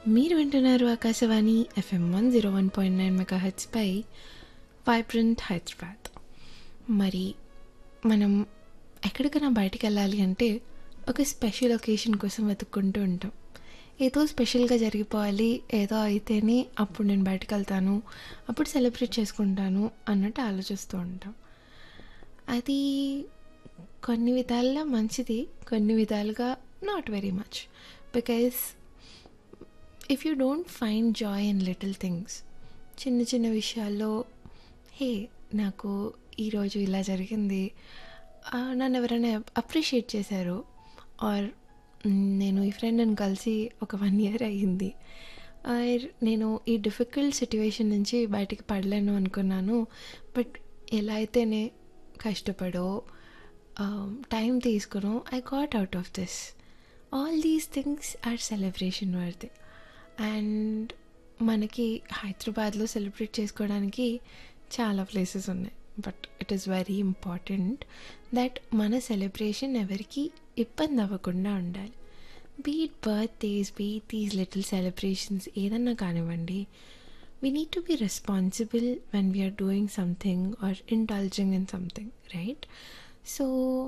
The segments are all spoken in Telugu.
మీరు వింటున్నారు Akashvani FM one zero one point nine mega హెచ్పై వైబ్రెంట్ హైదరాబాద్ మరి మనం ఎక్కడికైనా బయటికి వెళ్ళాలి అంటే ఒక స్పెషల్ ఒకేషన్ కోసం వెతుక్కుంటూ ఉంటాం ఏదో స్పెషల్గా జరిగిపోవాలి ఏదో అయితేనే అప్పుడు నేను బయటకు వెళ్తాను అప్పుడు సెలబ్రేట్ చేసుకుంటాను అన్నట్టు ఆలోచిస్తూ ఉంటాం అది కొన్ని విధాలుగా మంచిది కొన్ని విధాలుగా not very much because if you don't find joy in little things చిన్న చిన్న విషయాల్లో హే నాకు ఈరోజు ఇలా జరిగింది ఆ, నన్ను ఎవరైనా అప్రిషియేట్ చేశారు ఆర్ నేను ఈ ఫ్రెండ్ని కలిసి ఒక వన్ ఇయర్ అయ్యింది ఆర్ నేను ఈ డిఫికల్ట్ సిట్యువేషన్ నుంచి బయటికి పడలేను అనుకున్నాను బట్ ఎలా అయితేనే కష్టపడో టైం తీసుకునో I got out of this all these things are celebration worth and మనకి హైదరాబాద్లో సెలబ్రేట్ చేసుకోవడానికి చాలా ప్లేసెస్ ఉన్నాయి but it is very important that మన సెలబ్రేషన్ ఎవరికి ఇబ్బంది అవ్వకుండా ఉండాలి be it birthdays be it these little celebrations ఏదన్నా కానివ్వండి we need to be responsible when we are doing something or indulging in something right so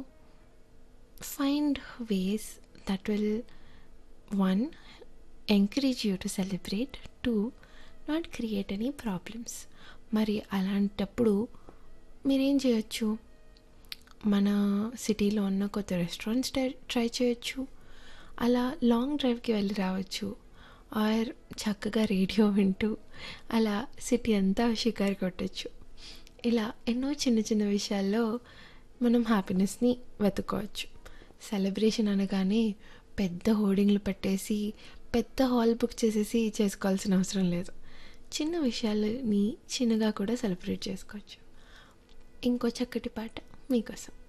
find ways that will one encourage you to celebrate two not create any problems మరి అలాంటప్పుడు మీరేం చేయొచ్చు మన సిటీలో ఉన్న కొత్త రెస్టారెంట్స్ ట్రై చేయొచ్చు అలా లాంగ్ డ్రైవ్కి వెళ్ళి రావచ్చు ఆర్ చక్కగా రేడియో వింటూ అలా సిటీ అంతా షికారు కొట్టచ్చు ఇలా ఎన్నో చిన్న చిన్న విషయాల్లో మనం హ్యాపీనెస్ని వెతుక్కోవచ్చు సెలబ్రేషన్ అనగానే పెద్ద హోర్డింగ్లు పెట్టేసి పెద్ద హాల్ బుక్ చేసేసి చేసుకోవాల్సిన అవసరం లేదు చిన్న విషయాలని చిన్నగా కూడా సెలబ్రేట్ చేసుకోవచ్చు ఇంకో చక్కటి పాట మీకోసం